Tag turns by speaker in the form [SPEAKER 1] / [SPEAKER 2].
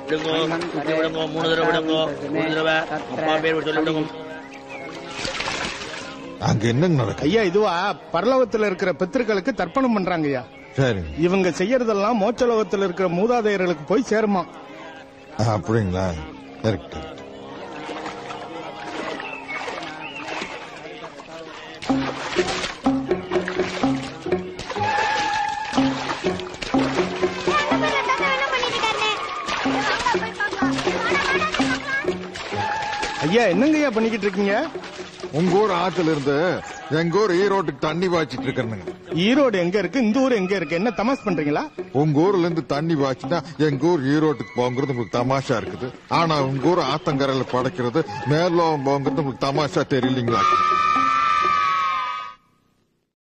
[SPEAKER 1] விடுங்கோ சுத்தி விடுங்கோ மூணு தடவை விடுங்கோ மூணு தடவை அப்பா பேர் சொல்லி விடுங்க
[SPEAKER 2] அங்க என்ன நடக்கு
[SPEAKER 3] ஐயா இதுவா பரலோகத்துல இருக்கிற பித்திருக்களுக்கு தர்ப்பணம் பண்றாங்க ஐயா
[SPEAKER 2] சரி
[SPEAKER 3] இவங்க செய்யறதெல்லாம் மோட்சலோகத்துல இருக்கிற மூதாதையர்களுக்கு போய் சேருமா
[SPEAKER 2] அப்படிங்களா கரெக்ட்
[SPEAKER 3] ஐயா என்னங்க ஐயா பண்ணிக்கிட்டு இருக்கீங்க
[SPEAKER 2] உங்க ஊர் ஆத்துல இருந்து எங்க ஊர் ஈரோட்டுக்கு தண்ணி பாய்ச்சிட்டு இருக்கணுங்க
[SPEAKER 3] ஈரோடு எங்க இருக்கு இந்த ஊர் எங்க இருக்கு என்ன தமாஸ் பண்றீங்களா
[SPEAKER 2] உங்க ஊர்ல இருந்து தண்ணி பாய்ச்சினா எங்க ஊர் ஈரோட்டுக்கு போங்கிறது உங்களுக்கு தமாஷா இருக்குது ஆனா உங்க ஊர் ஆத்தங்கரையில படைக்கிறது மேலோகம் போங்கிறது உங்களுக்கு தமாஷா தெரியலீங்களா